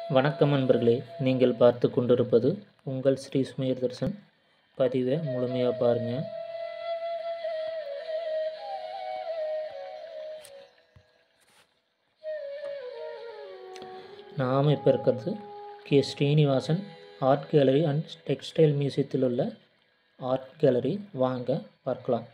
வணக்கம் நண்பர்களே நீங்கள் பார்த்து கொண்டிருப்பது உங்கள் ஸ்ரீ சுமீர் தர்ஷன் பதிவை முழுமையாக பாருங்கள் நாம் இப்போ இருக்கிறது K Srinivasan art gallery and textile மியூசியத்தில் உள்ள ஆர்ட் கேலரி வாங்க பார்க்கலாம்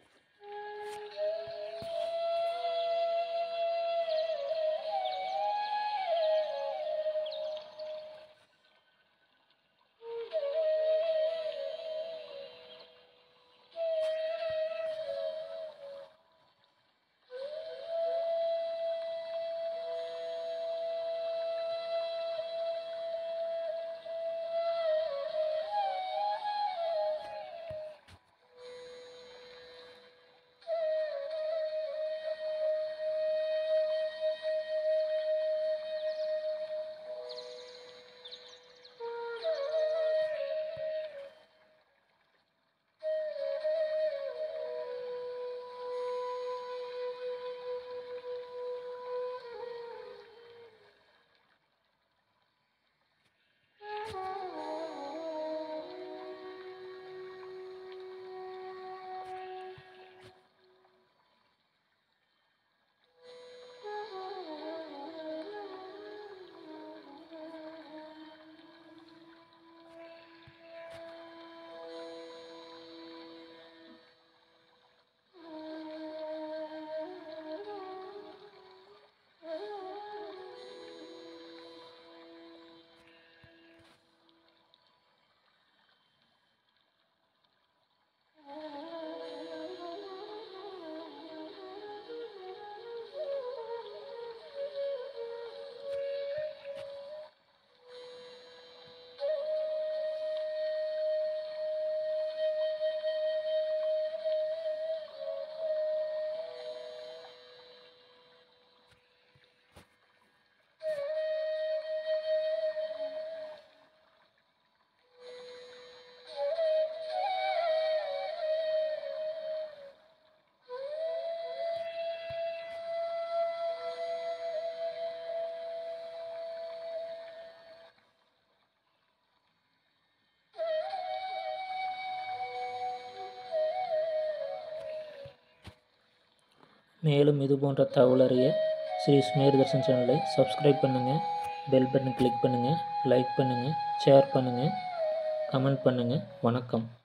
மேலும் இது போன்ற தகவல் அறிய ஸ்ரீ சுமேர் தர்ஷன் சேனலை சப்ஸ்கிரைப் பண்ணுங்கள் பெல் பட்டன் கிளிக் பண்ணுங்கள் லைக் பண்ணுங்கள் ஷேர் பண்ணுங்கள் கமெண்ட் பண்ணுங்கள் வணக்கம்